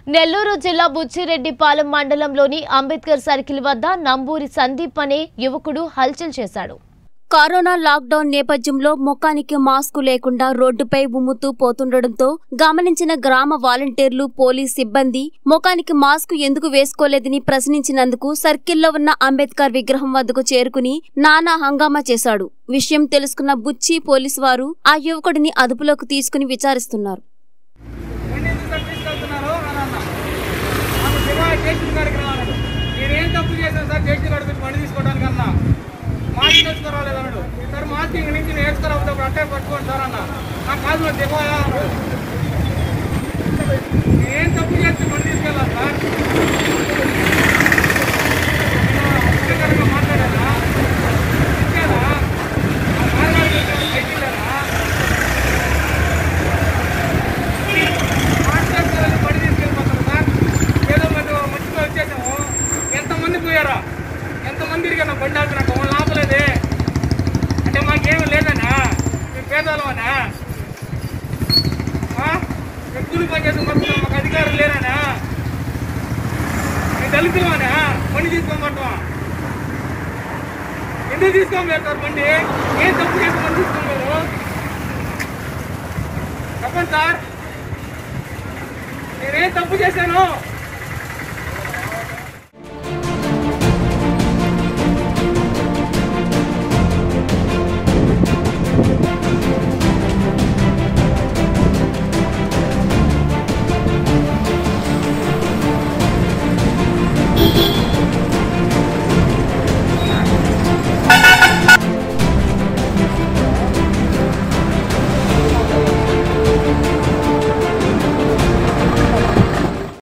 నెల్లూరు జిల్లా బుచ్చిరెడ్డిపాలెం మండలంలోని అంబేద్కర్ సర్కిల్ వద్ద నంబూరి సందీప్ అనే యువకుడు హల్చల్ చేశాడు కరోనా లాక్డౌన్ నేపథ్యంలో ముఖానికి మాస్కు లేకుండా రోడ్డుపై ఉమ్ముతూ పోతుండటంతో గమనించిన గ్రామ వాలంటీర్లు పోలీస్ సిబ్బంది ముఖానికి మాస్క్ ఎందుకు వేసుకోలేదని ప్రశ్నించినందుకు సర్కిల్లో ఉన్న అంబేద్కర్ విగ్రహం వద్దకు చేరుకుని నానా హంగామా చేశాడు విషయం తెలుసుకున్న బుచ్చి పోలీసు వారు ఆ యువకుడిని అదుపులోకి తీసుకుని విచారిస్తున్నారు బండి ఎందుకు సార్ తీసుకెళ్తున్నారు అని అన్న నాకు శివ స్టేషన్ కాడికి రావాలన్నాడు నేనేం తప్పు చేశాను సార్ స్టేషన్ కాడికి వచ్చి బండి తీసుకోవడానికి అన్న మాస్క్ తెచ్చుకోరాలేదు అన్నాడు సార్ మాస్క్ ఇంక నుంచి నేర్చుకోరాకపోతే అప్పుడు అట్టే పట్టుకోండి సార్ అన్న నా కాదు శివయా నేనేం తప్పు చేస్తే బండి తీసుకెళ్ళాలి సార్ నేను మాట్లాడాలా ఇచ్చేదా మాట్లాడి బయటికి వెళ్ళారా మాట్లాడుకోవాలని పడి తీసుకెళ్ళిపోతారు సార్ ఏదో మరి మంచిగా వచ్చేసాము ఎంతమంది పోయారా ఎంతమంది తిరిగాను బండి ఆపినట్టు వాళ్ళు ఆపలేదే అంటే మాకేమీ లేదనా మేము పేదవాళ్ళమనా వ్యక్తులు పనిచేసి మొత్తం మాకు అధికారం లేరనా మేము దళితులమనా బండి తీసుకోమంటావా ఎందుకు తీసుకోమని సార్ బండి ఏం తప్పు చేసి బండి తీసుకోలేదు చెప్పండి సార్ నేనేం తప్పు చేశాను